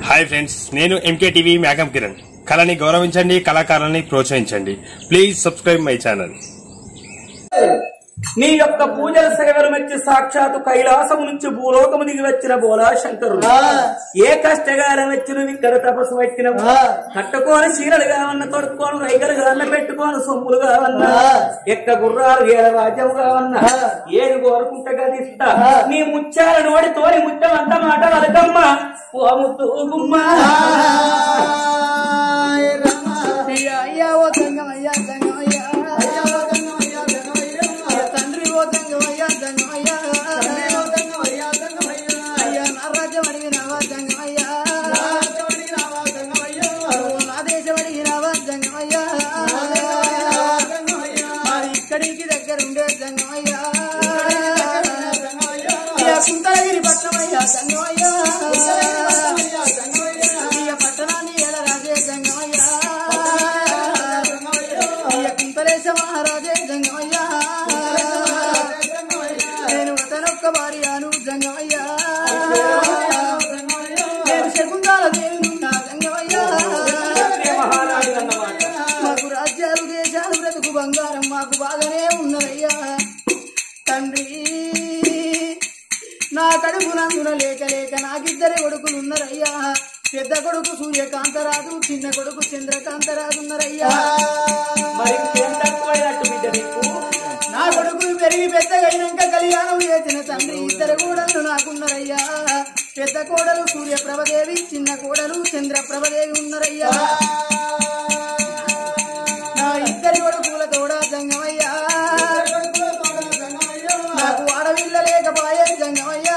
Hi friends నేను MK TV మేకం కిరణ్ కళని గౌరవించండి కళాకారులని ప్రోత్సహించండి ప్లీజ్ సబ్స్క్రైబ్ మై ఛానల్ నీ యొక్క పూజల సేవలు మెచ్చి సాక్షాత్తు కైలాసము నుంచి భూలోకము దిగి వచ్చిన బోలా శంకరుడు ఏ కష్టగాలం వచ్చిన ఇక్కడ తపస్సు పెట్టిన కట్టుకోని చీరలు కావన్న తొడుక్కోను రైగలు కావన్న పెట్టుకోని సొమ్ములు కావన్న ఎక్క గుర్రాలు ఏడ రాజ్యం కావన్న ఏది కోరుకుంటే గదిస్తా నీ ముచ్చాల నోడి తోడి ముట్టమంత మాట వలకమ్మ ఓ ముత్తు గుమ్మ అయ్యా అయ్యా ఓ తంగమయ్యా తంగమయ్యా తండ్రి ఓ తంగమయ్యా తంగమయ్యా అయ్యా నా రాజ్యం అడిగినావా తంగమయ్యా ఓ నా దేశం అడిగినావా తంగమయ్యా మరి ఇక్కడికి దగ్గర ఉండే తంగమయ్యా అయ్యా కుంతలగిరి పట్టమయ్యా తంగమయ్యా అయ్యా పట్టణాన్ని ఏడ రాజే తంగమయ్యా అయ్యా కుంతలేశ మహారాజే జంగమయ్యా నేను అతనొక్క భార్యను జంగమయ్యా నేను శకుంతాల దేవునున్నా జంగమయ్యా మహారాజు అన్నమాట మాకు రాజ్యాలు దేశాలు బ్రతుకు బంగారం మాకు బాగానే ఉన్నదయ్యా తండ్రి నా కడుపు నందున లేక లేక నాకిద్దరు కొడుకులు ఉన్నారయ్యా పెద్ద కొడుకు సూర్యకాంతరాజు చిన్న కొడుకు చంద్రకాంతరాజు ఉన్నారయ్యా మరి ఇంకేం తక్కువైనట్టు బిడ్డ నీకు నా కొడుకులు పెరిగి పెద్దగైనాక కళ్యాణం చేసిన తండ్రి ఇద్దరు కోడలు నాకున్నారయ్యా పెద్ద కోడలు సూర్యప్రభదేవి చిన్న కోడలు చంద్రప్రభదేవి ఉన్నారయ్యా నా ఇద్దరి కొడుకుల తోడ జంగమయ్యా నాకు ఆడవిల్ల లేకపాయే జంగమయ్యా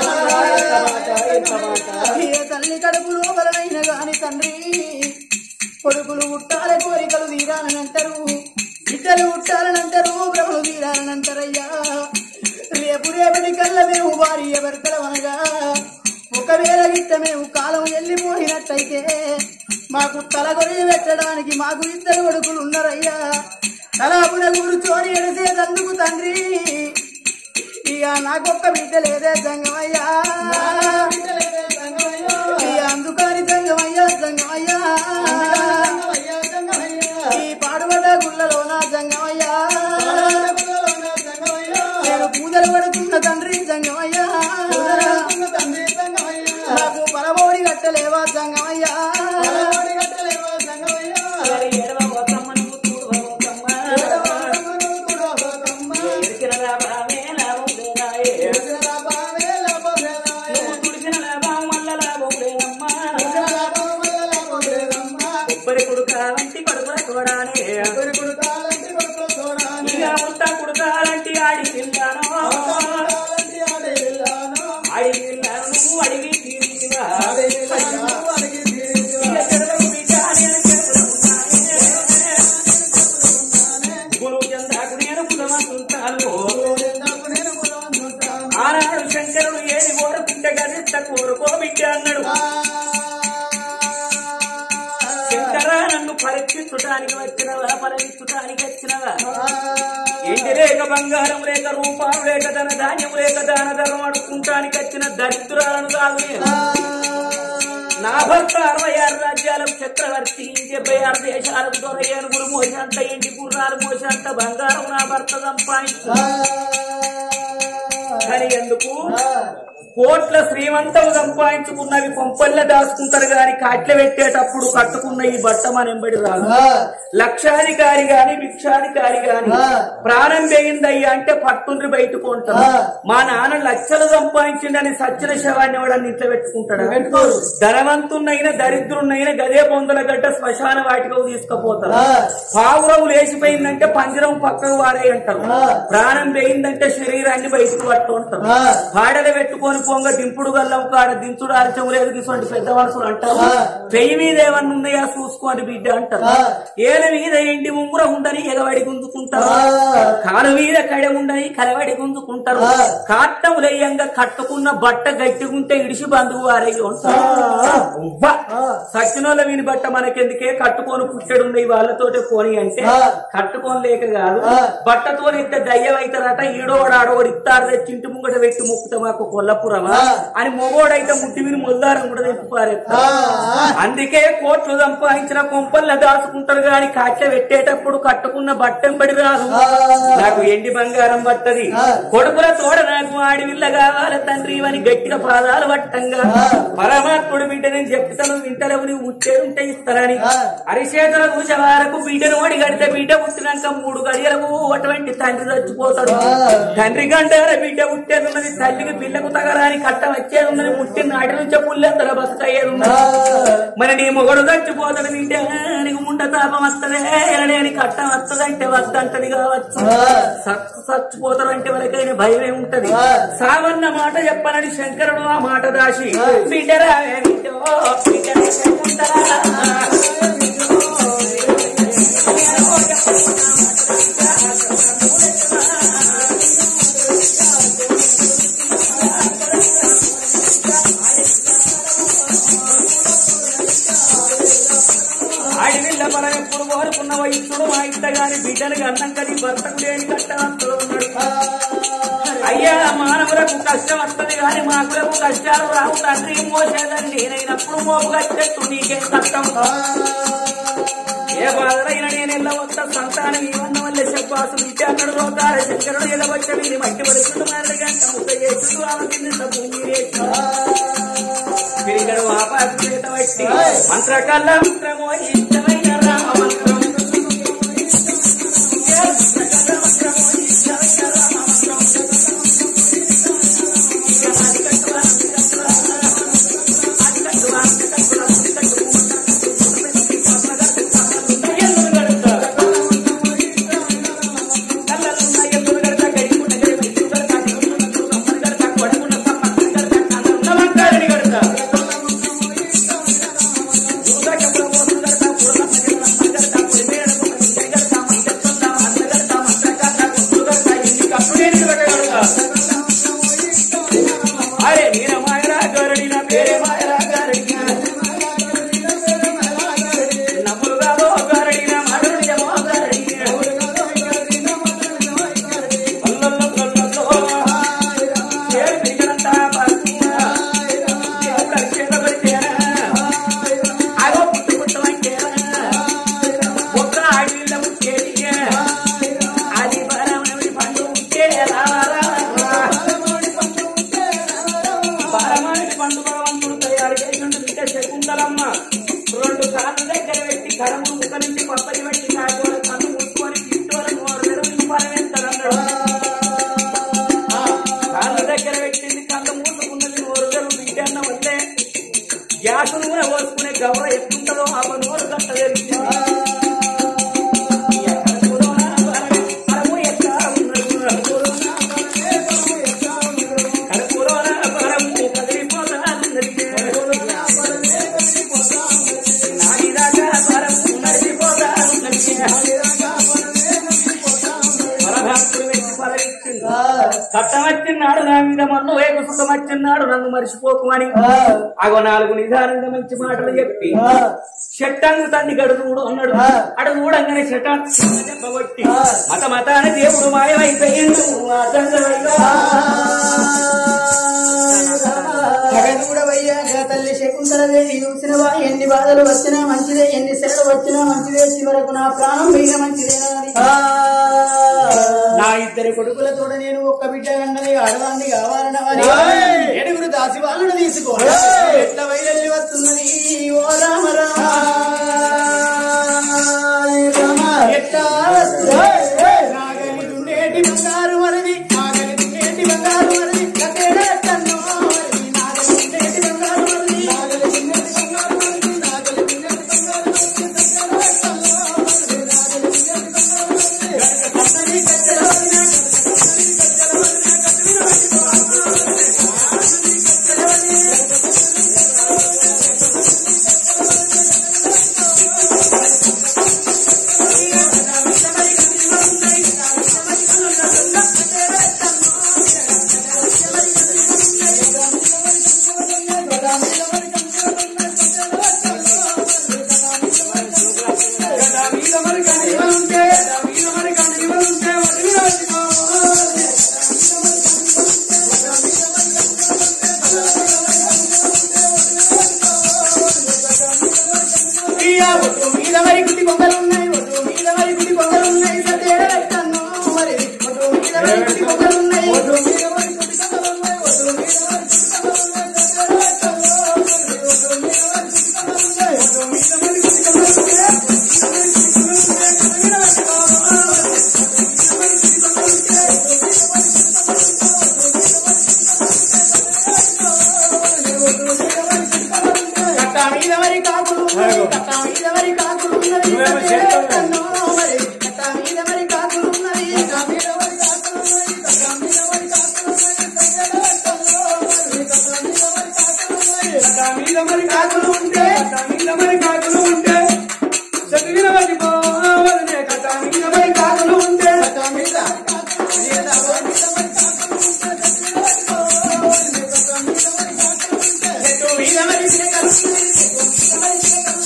ఏ తల్లి కడుపు లోపలనైన గాని తండ్రి కొడుకులు ఉట్టాల కోరికలు తీరాలనంటారు బిడ్డలు ఉట్టాలనంటారు భ్రమలు తీరాలనంటారయ్యా రేపు రేపటి కల్లా మేము భార్య భర్తలు అనగా ఒకవేళ గిట్ట మేము కాలం వెళ్ళిపోయినట్టయితే మాకు తలగొరి పెట్టడానికి మాకు ఇద్దరు కొడుకులు ఉన్నారయ్యా తలాపున కూర్చొని ఎడిసేదందుకు తండ్రి ఇక నాకొక్క బిడ్డ లేదే జంగమయ్యా ఇక అందుకని జంగమయ్యా జంగమయ్యా ఈ పాడుబడ్డ గుళ్ళలో నా జంగమయ్యా నేను పూజలు పడుతున్న తండ్రి జంగమయ్యా నాకు పరమోడి కట్టలేవా జంగమయ్యా మరి ఏడవ పోతమ్మ నువ్వు చూడవ పోతమ్మ. ఎరికిన లాభమే లాభం లేదాయే. నువ్వు తుడిచిన లాభం వల్ల లాభం లేదమ్మా. కొబ్బరి కుడుక వంటి కడుపుల చూడాలి ఇక అంతా కుడకాలంటి ఆడి పిల్లాను ఆడి పిల్లాను నువ్వు అడిగి తీరివా ఇక చెరువు బిడ్డ నేను చెరువులో ఉన్నానే. గురువు చంద్రకు నేను పులమంటుంటాను ఆనాడు శంకరుడు ఏది కోరుకుంటే గదిస్త కోరుకో బిడ్డ అన్నాడు శంకరా నన్ను పరీక్షించడానికి వచ్చినవా పరీక్షించడానికి వచ్చినవా ఏంటి లేక బంగారం లేక రూపాలు లేక ధన ధాన్యం లేక దాన ధర్మం అడుక్కుంటానికి వచ్చిన దరిద్రాలను కాదు నేను. నా భర్త అరవై ఆరు రాజ్యాలకు చక్రవర్తి డెబ్బై ఆరు దేశాలకు దొర ఏనుగులు మోసినంత ఇంటి గుర్రాలు మోసినంత బంగారం నా భర్త సంపాదించు కానీ ఎందుకు కోట్ల శ్రీమంతం సంపాదించుకున్నవి కొంపల్ల దాచుకుంటారు గాని కాట్ల పెట్టేటప్పుడు కట్టుకున్న ఈ బట్ట మనెంబడి రాదు లక్షాధికారి గాని భిక్షాధికారి గాని ప్రాణం పెగిందయ్యా అంటే పట్టుండ్రి బయటకు ఉంటారు మా నాన్న లక్షలు సంపాదించిండని సచ్చిన శవాన్ని ఎవడని ఇంట్లో పెట్టుకుంటాడు ధనవంతున్నైనా దరిద్రున్నైనా గదే పొందల గడ్డ శ్మశాన వాటికకు తీసుకుపోతారు పావురం లేచిపోయిందంటే పంజరం పక్కకు వారే అంటారు ప్రాణం పోయిందంటే శరీరాన్ని బయటకు పట్టు అంటారు పాడలు పెట్టుకొని పొంగ దింపుడు గల్లం కాడ దించుడు ఆలస్యం లేదు ఇటువంటి పెద్ద మనుషులు అంటారు పెయ్యి మీద ఏమన్నా ఉన్నాయా చూసుకోండి బిడ్డ అంటారు ఏల మీద ఎండి ముంగుర ఉండని ఎగబడి గుంజుకుంటారు కాలు మీద కడ ఉండని కలబడి గుంజుకుంటారు కాట్టం లేయంగా కట్టుకున్న బట్ట గట్టిగుంటే ఇడిసి బంధువు వారే ఉంటారు ఉవ్వ. సచ్చినోళ్ళ వీని బట్ట మనకెందుకే కట్టుకొని పుట్టెడున్నాయి వాళ్ళతోటే పోని అంటే కట్టుకొని లేక కాదు బట్టతో ఇంత దయ్యం అవుతారట ఈడోడు ఆడోడు ఇత్తారు తెచ్చి ఇంటి ముంగట పెట్టి ముక్కుతా మాకు కొల్లప్పుడు కాపురమా అని మొగోడైతే ముట్టి విని మొల్లారం కూడా తెప్పిపారేస్తారు అందుకే కోట్లు సంపాదించిన కొంపల్ల దాచుకుంటారు గాని కట్టె పెట్టేటప్పుడు కట్టుకున్న బట్టెంబడి రాదు నాకు ఎండి బంగారం పట్టది కొడుకుల తోడ నాకు ఆడి విల్ల కావాలి తండ్రి అని గట్టిగా పాదాలు పట్టంగా పరమాత్ముడు బిడ్డని చెప్తాను వింటలేవు నీవు ముచ్చేది ఉంటే ఇస్తారని అరిచేతుల చూసే వరకు బిడ్డను ఓడి కడితే బిడ్డ పుట్టినాక మూడు గడియలకు అటువంటి తండ్రి చచ్చిపోతాడు తండ్రి గంటారా బిడ్డ పుట్టేది ఉన్నది తల్లికి పిల్లకు తగరాని కట్ట వచ్చేది ఉన్నది ముట్టిన నాటి నుంచే పుల్లెత్తర బతుకయ్యేది ఉన్నది మరి నీ మొగడు చచ్చిపోతాడు బిడ్డ నీకు ముండ తాపం వస్తదే ఎనడే అని కట్టం వస్తదంటే వద్దంటది కావచ్చు సత్తు చచ్చిపోతాడు అంటే వరకైనా భయమే ఉంటది సావన్న మాట చెప్పనని శంకరుడు ఆ మాట దాసి బిడ్డరా బిడ్డో, బిడ్డరా చెప్పుకుంటారా? ఆడివిల్ల మనం ఎప్పుడు కోరుకున్న వయస్సుడు మా ఇంట గాని బిడ్డను అన్నం కది భర్తకు లేని కష్టవంతుడు ఉన్నాడు అయ్యా మానవులకు కష్టం వస్తుంది కానీ మాకులకు కష్టాలు రావు తండ్రి మోసేదని నేనైనప్పుడు మోపు కట్టెట్టు నీకేం కష్టం ఏ బాధలైన నేను ఎల్లవత్త సంతానం ఇవన్న వల్ల చెప్పాసు బిడ్డ అన్నాడు రోగాల శంకరుడు ఎలవచ్చ వీరి మట్టి పడుతుంది మరణ గంట ముక్క చేసుడు ఆమె కింద భూమి పిరిగడు ఆపాకు చేత బట్టి మంత్రకల్ల మంత్రమో ఇష్టమైన రామ మంత్రం అరే నీర మాయరా గరడి నా పేరే మాయరా గరడి నమ్ములు కాదో గరడి నా మగడి జమో గరడి అల్లల్ల కల్లల్లో చేరు పిగనంతా పరుకునా దేవుడ చేత పరిచేనా అగో పుట్టు పుట్టు వంటేనా ఒక్క ఆడిల్ల ముట్టేదిగా అది బలమని పండు ఉంటే రావాలా పరమాణి పండు భగవంతుడు తయారు చేసినట్టు బిడ్డ శకుంతలమ్మ రెండు కాళ్ళు దగ్గర పెట్టి కరము ముఖ నుంచి పప్పని పెట్టి కాకోల కన్ను ముట్టుకొని పిట్టోల నోరు తెరవని పరమేస్తాడన్నాడు కాళ్ళు దగ్గర పెట్టింది కళ్ళు మూసుకున్నది నోరు తెరువు బిడ్డ అన్న వల్లే గ్యాస్ నూనె పోసుకునే గవర ఎట్టుంటదో ఆ నోరు కట్ట తెలిసింది ఎక్కడ పూర్వనా పరమే, పరము ఎక్కడ ఉన్నది? కడుపులోన పరము కదిలిపోతాన్నది. నాడిదాకా పరము నడిచిపోతాన్నది. పరభక్తుడు వెచ్చి పరగిచ్చిండు. కట్టం వచ్చినాడు నా మీద మన్ను వేగు సుఖం వచ్చినాడు నన్ను మర్చిపోకు అని అగో నాలుగు నిదానంగా మంచి మాటలు చెప్పి చెట్టంగు తండ్రి గడుగుడు అన్నాడు అడు చూడంగానే చెట్టాన్ని చెప్పబట్టి మత మతాన దేవుడు మాయమైపోయిండు ఆ తండ్రి జగదూడవయ్యాక తల్లి శకుంతల దేవి చూసినవా ఎన్ని బాధలు వచ్చినా మంచిదే ఎన్ని శ్రమలు వచ్చినా మంచిదే చివరకు నా ప్రాణం పోయిన మంచిదేనా అని. నా ఇద్దరి కొడుకులతో నేను ఒక్క బిడ్డ గండని ఆడదాన్ని కావాలనవని ఏడుగురు దాసి వాళ్ళను తీసుకో ఎట్ల వైరల్లి వస్తున్నది ఓ రామ రామ ఎట్లా వస్తున్నది? నాగలి దున్నేటి బంగారు మరది నాగలి దున్నేటి బంగారు మరది కట్టేడే కన్నో మరది నాగలి దున్నేటి బంగారు మరది నాగలి దున్నేటి బంగారు మరది నాగలి దున్నేటి బంగారు మరది కట్టేడే కన్నో మరది నాగలి దున్నేటి బంగారు మరది కట్టడి కట్టెల వదిన కట్టడి కట్టెల వదిన కట్టడి వదిన ఆ ఒట్టు మీద మరి గుడి కొంగలు ఉన్నాయి ఒట్టు మీద మరి గుడి కొంగలు ఉన్నాయి సతేడ పెట్టాను మరి ఒట్టు మీద మరి గుడి కొంగలు ఉన్నాయి ఒట్టు మీద మరి గుడి కొంగలు ఉన్నాయి ఒట్టు మీద మరి గుడి కొంగలు ఉన్నాయి సతేడ పెట్టాను మరి ఒట్టు మీద మరి గుడి కొంగలు ఉన్నాయి ఒట్టు మీద మరి గుడి కొంగలు ఉన్నాయి కట్ట మీద మరి కాకులు ఉన్నాయి, కట్ట మీద మరి కాకులు ఉన్నవి నువ్వేమో చేస్తావు. కట్టను మరి కట్ట మీద మరి కాకులు ఉన్నవి కట్ట మీద మరి కాకులు ఉన్నాయి కట్ట మీద మరి కాకులు ఉన్నాయి కట్ట మీద మరి కాకులు ఉన్నాయి కట్ట మీద మరి కాకులు ఉంటే కట్ట మీద మరి కాకులు ఉంటే చదివిన వారి పోవలనే కట్ట మీద మరి కాకులు ఉంటే కట్ట మీద చెట్టు మీద మరి చిలకలు ఉన్నాయి,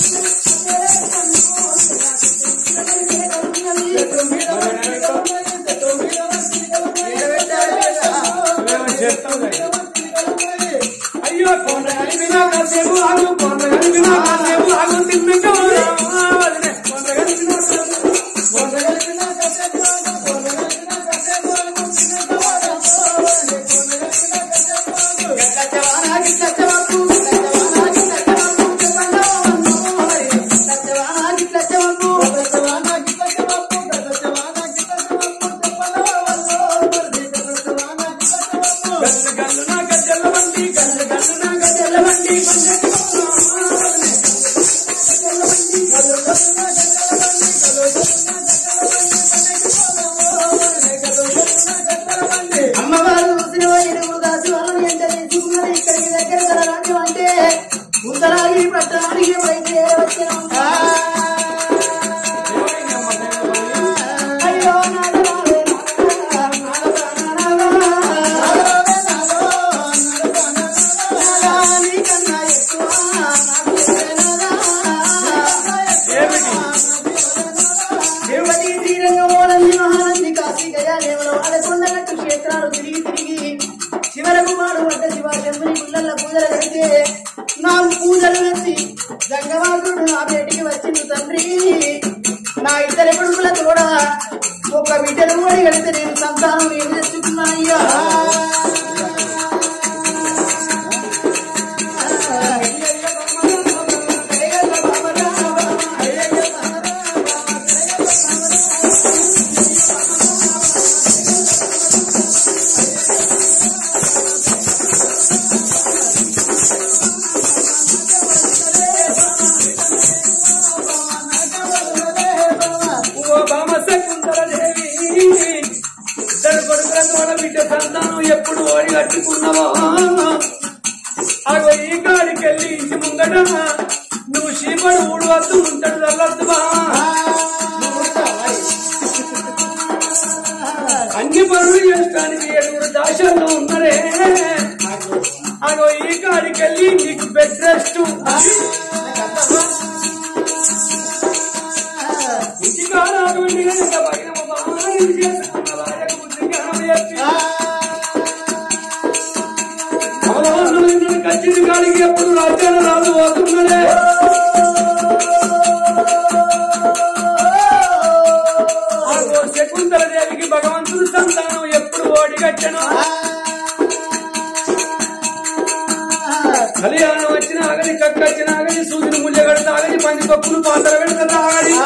నువ్వేమో చేస్తావు అయ్యో కొండ కలిపినా కాసేపు ఆగు కొండ కలిపినా కాసేపు ఆగు తిన్నక వదిలే కొండ కలిపినా కాసేపు కొండ కలిపినా కాసేపు ఆగు కొండ కలిపినా కాసేపు ఆగు తిన్నక గచ్చవానా గిచ్చచ్చవప్పు, గచ్చవానా గిచ్చచ్చవప్పు, చెప్పండవమ్ము మరి. గచ్చవానా గిచ్చచ్చవప్పు, గచ్చవానా గిచ్చచ్చవప్పు, గచ్చవానా గిచ్చచ్చవప్పు, చెప్పండవమ్ము మరి. గచ్చవానా గిచ్చచ్చవప్పు. గల్లు గల్లు నా గజ్జల బండి గల్లు గల్లు నా గజ్జల బండి అమ్మవారు చూసిన ఇరువురు దాసి వాళ్ళని ఎంత తీసుకున్నది ఇక్కడికి దగ్గర గల రాజ్యం అంటే ముందరాగి పట్టణానికి బయటే వచ్చినాం అయ్యో నాదరాలే నాదరా, నాదరా, నాదరా, నీకన్నా ఎక్కువ నాకు దేవతి శ్రీరంగమోనంది మహానంది కాశీ గయా దేవల వాళ్ళ కొండగట్టు క్షేత్రాలు తిరిగి తిరిగి చివరకు వాడు వద్ద శివ శంభుని గుళ్ళల్ల పూజలు కడితే నా పూజలు నచ్చి గంగవాసుడు నా బయటికి వచ్చింది తండ్రి నా ఇద్దరి కొడుకుల తోడ ఒక బిడ్డను ఓడి కడితే నేను సంతానం ఏమి తెచ్చుకున్నా అయ్యా ఓ బామ శకుంతల దేవి ఇద్దరు కొడుకుల తోడ బిడ్డ సంతానం ఎప్పుడు ఓడి కట్టుకున్నావో అగో ఈ కాడికెళ్ళి ఇంటి ముంగట నువ్వు చీపడు ఊడు వద్దు ఉంటాడు చల్లొద్దు బామా అన్ని పనులు చేయడానికి ఏడుగురు దాశాల్లో ఉన్నరే అగో ఈ కాడికెళ్ళి నీకు బెడ్ రెస్ట్ ఇంటికాడ అటువంటి కనుక పగిన బాగా చేసుకున్న భార్యకు బుద్ధి జ్ఞానం చెప్పి అవలవన్నులందరూ కచ్చింది కాడికి ఎప్పుడు రాజ్యాలు రాజు పోతున్నదే ఆగో శకుంతల దేవికి భగవంతుడు సంతానం ఎప్పుడు ఓడిగట్టను కళ్యాణం వచ్చిన ఆగని కక్కచ్చిన ఆగని సూర్యుని ముళ్ళ పెడతా ఆగని పంది పప్పులు పాత్ర పెడతా ఆగని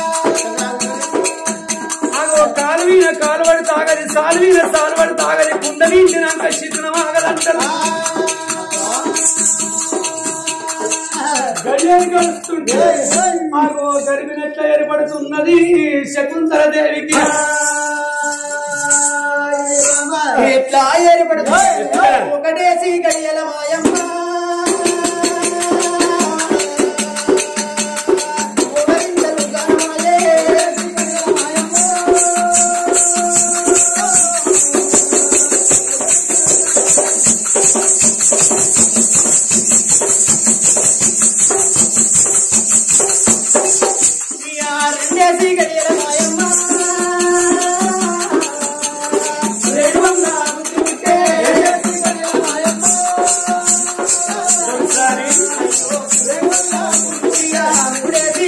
ఆగో కాలువీన కాలువడి తాగని సాలువీన సాలువడి తాగని కుండలీంచినాక శిథిలం ఆగదంటారు గడియాలు కలుస్తుంటే ఆగో గరిపినట్ల ఏర్పడుతున్నది శకుంతల దేవికి ఎట్లా ఏర్పడుతుంది ఒకటేసి గడియల మాయమ్మ ఒకరింతలు గణమాయే. ఇక రెండేసి గడియల మాయమ్మ రెండు వందల బుద్ధి ఉంటే రెండేసి గడియల మాయమ్మ ఒకసారి రెండు వందల బుద్ధి, ఇక మూడేసి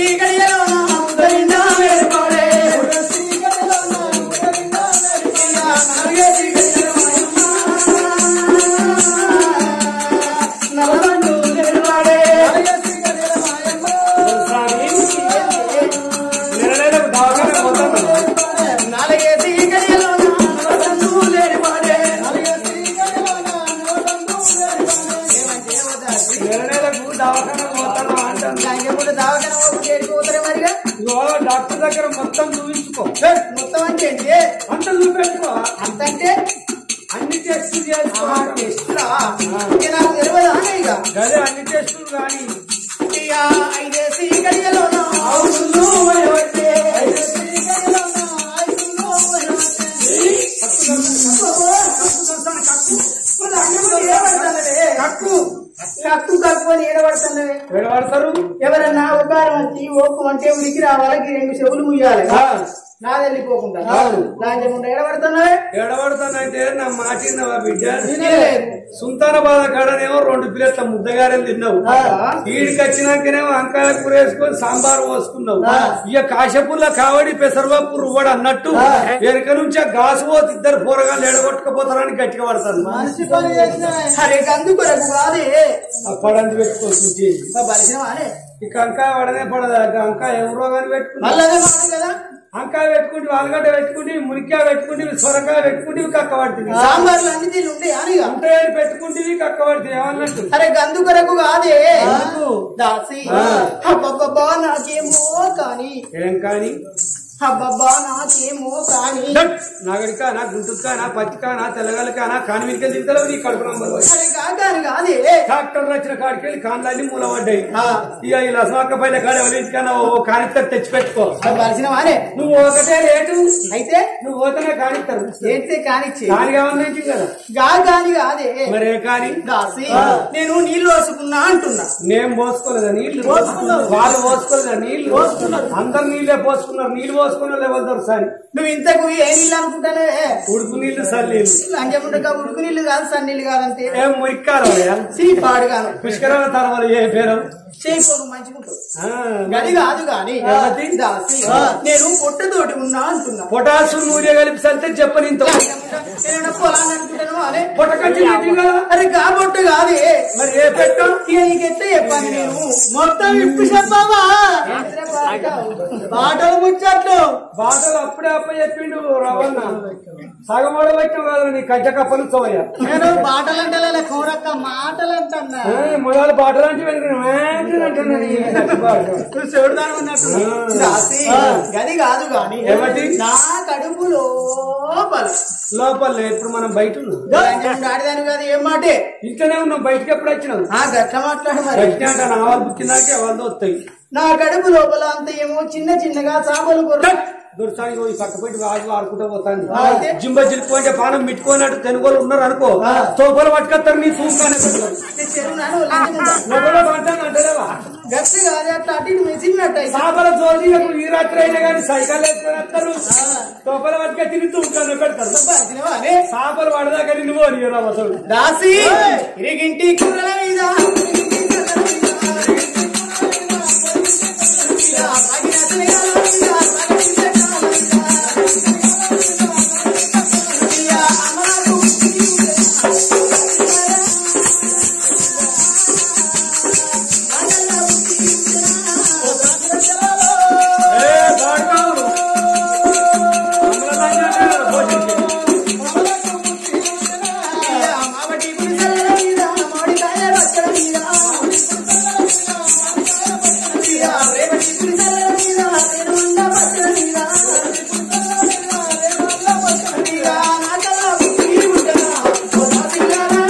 అంటాను లేకపోతే దావకన పోతే చేరిపోతారే మరిగా ఇగో డాక్టర్ దగ్గర మొత్తం చూపించుకో ఏ, మొత్తం అంటే ఏంటి అంత చూపెట్టుకో అంతంటే అన్ని టెస్టులు చేసుకో టెస్టులా ఇక నాకు తెలియదు అనే ఇక గదే అన్ని టెస్టులు కానీ ఇక ఐదేసి గడియలోన అవును వయవట్టే. ఐదేసి గడియలోన అవును వయవట్టే. ఇప్పుడు అన్నం ఏడబడుతున్నవే? కక్కు కక్కు కక్కు అని ఏడబడుతున్నవే ఎడబడతారు ఎవరన్నా ఉపకారం వచ్చి ఓపు అంటే ఉడికి రావాలకి రెండు చెవులు ముయ్యాలి ఆ. నాది వెళ్ళిపోకుండా అవును. లాంచకుండా ఏడబడుతున్నావే ఎడబడతానంటే నా మాటిన్నవా బిడ్డ తినలేదు సుంతాన బాధ కాడనేమో రెండు ప్లేట్ల ముద్దగారని తిన్నావు ఆ. ఈడికి వచ్చినాకనేమో అంకాయ కూర వేసుకొని సాంబార్ పోసుకున్నావు ఆ. ఇక కాశపుల్ల కావడి పెసరపప్పు రువ్వడు అన్నట్టు ఆ. వెనక నుంచి ఆ గాసు పోతే ఇద్దరు పోరగాళ్ళు ఎడగొట్టుకపోతారని గట్టిగా పడతాను మనిషి పని చేసిన అరే గందు కొరకు కాదే ఆ పడంది పెట్టుకోవచ్చు బలిసినవానే ఇక అంకాయ పడనే పడదు అంకాయ ఎవరో కానీ పెట్టుకున్నా మళ్ళీ అదే మాట కదా అంకాయ పెట్టుకుంటే ఆలుగడ్డ పెట్టుకుంటే మునికాయ పెట్టుకుంటే సొరకాయ పెట్టుకుంటే కక్క పడుతుంది సాంబార్లు అన్ని దీని ఉండే అనిగా అంటే పెట్టుకుంటే కక్క పడుతుంది ఏమన్నట్టు అరే గందు కొరకు కాదే ఎందుకు? దాసి ఆ. అబ్బబ్బా నాకేమో కానీ ఏం కానీ అబ్బబ్బా నాకేమో కానీ నాగడికానా గుంటుకానా పత్తికానా తెల్లగలకానా కాని మీకు తింటారు నీ కడుపు నంబర్ అరే కాకాని కాదే ట్రాక్టర్ వచ్చిన కాడికి వెళ్ళి కాన్లన్నీ మూలపడ్డాయి ఆ. ఇక ఈ లసమాక పైన కాడ ఎవరి ఇంటికన్నా ఓ కానిస్తారు తెచ్చి పెట్టుకో బలిసినవానే నువ్వు ఒకటే రేటు అయితే నువ్వు పోతేనే కానిస్తారు ఏంటి కానిచ్చి కాని కావాలి కదా గా కాని కాదే మరి ఏ కాని దాసి ఆ. నేను నీళ్లు వేసుకున్నా అంటున్నా నేను పోసుకోలేదా నీళ్లు పోసుకున్నావు. వాళ్ళు పోసుకోలేదా నీళ్లు పోసుకున్నారు. అందరు నీళ్ళే పోసుకున్నారు నీళ్లు పోసుకున్న లేవద్దరు సారి నువ్వు ఇంతకు ఏ నీళ్ళు అనుకుంటానే ఉడుకు నీళ్లు సల్లీలు లంచముండగా ఉడుకు నీళ్ళు కాదు సన్నీళ్ళు కాదంతే ఏం మురిక్కారు సీ పాడుగాను పుష్కరాల తర్వాత ఏ పేరు చేయకోను మంచిగుంటుంది ఆ, గది కాదు గాని ఎవరిది? దాసి ఆ. నేను పొట్టతోటి ఉన్నా అంటున్నా పొటాసు నూనె కలిపి సల్తే చెప్పని ఇంత నేను పొలాన్ని అనుకుంటాను అనే పొట్టకంచి నీటి కదా అరే గా పొట్టు కాదే మరి ఏ పెట్టం ఇక నీకెట్లా చెప్పాను నేను మొత్తం ఇప్పి చెప్పావా మాటలు ముచ్చట్లు బాటలు అప్పుడే అప్ప చెప్పిండు రవణ సగం వాడు వచ్చావు కదా నీ కజ్జ కప్పలు చోయ నేను బాటలు అంటే కూరక్క మాటలు అంటున్నా మొదలు బాటలు అంటే వెనుక నువ్వు చెడుదాను ఉన్నట్టు దాసి గది కాదు గాని ఏమిటి? నా కడుపు లోపల లోపల ఇప్పుడు మనం బయట ఉన్నాం ఆడిదాను కాదు ఏం మాటే ఇంట్లోనే ఉన్నాం బయటకి ఎప్పుడు వచ్చినాం ఆ గట్ల మాట్లాడు మరి బయట అంటే నా వాళ్ళు పుట్టినాకే వాళ్ళు వస్తాయి నా కడుపు లోపల అంత ఏమో చిన్న చిన్నగా చేపలు కొర దుర్సానికి పోయి పక్క పెట్టి వాడు ఆడుకుంటూ పోతాను అయితే? జింబ జిలుపుకుంటే పానం మిట్టుకోనట్టు తెనుగోలు ఉన్నారు అనుకో ఆ. తోపలు పట్టుకొస్తారు నీ తూకానే పెట్టుకోరు చెరువునాను లంచముందా? నువ్వు అంటాను అంటారేవా గట్టి కాదు అట్లా అటు ఇటు మెసినట్టు అయితే. చేపల జోలీలకు ఈ రాత్రి అయినా కానీ సైకిల్ వేసుకొని వస్తారు తోపల పట్టుక తిని తూకానే పెడతారు పరిచినవా అనే? చేపలు పడదాకా నిన్ను పోనీ అసలు దాసి ఇరిగింటి కూరల మీద ఇరిగింటి కూరల మీద, ఇలా సాగిన తిరగాల మీద, సాగించే కాల మీద, ఇలా అమరకు ఏ, బాడుకోవు. అమలదాన్ని అంటారు, భోజనం ఇలా మావటి గుడిసెల మీద, మామిడికాయ రొట్టెల మీద, ఇలా రేవటి గుడిసెల మీద, రేణువుండ పచ్చల మీద, ఇలా నాకలా బుద్ధి ఉండదా, ఓ నా పిల్లలా.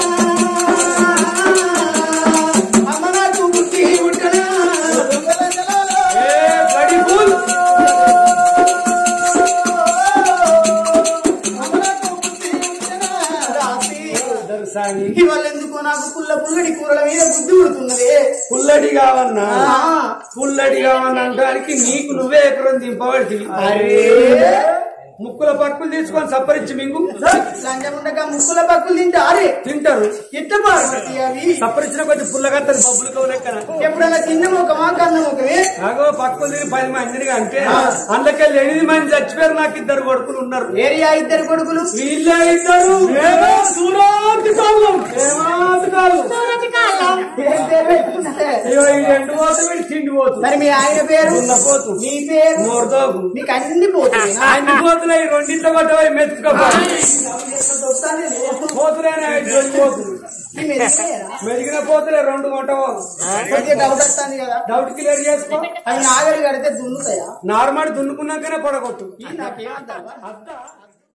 అమ్మ నాకు బుద్ధి ఉండదా, ఏ, బడి ఫుల్. అమ్మ నాకు బుద్ధి ఉండదా, రాసి. దర్శాని ఇవాళ ఎందుకో నాకు పుల్ల పుల్లడి కూరల మీద బుద్ధి ఉడుతున్నది పుల్లడి కావన్నా ఆ. పుల్లడి కావన్నా అంటానికి నీకు నువ్వే ఎకరం దింపబడి అరే ముక్కుల పక్కులు తీసుకొని సప్పరించి మింగు లంచముండగా ముక్కుల పక్కులు తింటారే తింటారు ఎట్ట పాడుపడతాయి అవి సప్పరించిన కొద్ది పుల్లగత్తది బబ్బులు కవులెక్కన ఎప్పుడన్నా చిన్న ముఖమా కన్న ముఖమే నాగో పక్కులు తిని పది మందిని అంటే అందుకెళ్ళి ఎనిమిది మంది చచ్చిపోయారు నాకు ఇద్దరు కొడుకులు ఉన్నారు ఏరియా ఇద్దరు కొడుకులు వీళ్ళే ఇద్దరు ఏమో సూరాతి కాలం ఏమాతి కాలం ఏం పేరు పెట్టుకున్నారే? అయ్యో ఈ రెండు పోతు వీడు తిండి పోతు మరి మీ ఆయన పేరు పోతు మీ పేరు మోర్దోగు మీకు అన్ని పోతున్నాయి అన్ని పోతున్నాయి రెండింట్లో పట్టవై మెతుకపో పోతులేనే పోతు ఈ మెరిగినాయరా? మెరిగిన పోతలే రెండు వంటవో కొద్దిగా డౌట్ వస్తుంది కదా డౌట్ క్లియర్ చేసుకో అవి నాగలి కడితే దున్నుతాయా నార్మల్ దున్నుకున్నాకనే పడగొట్టు నాకేమంటావా అద్దా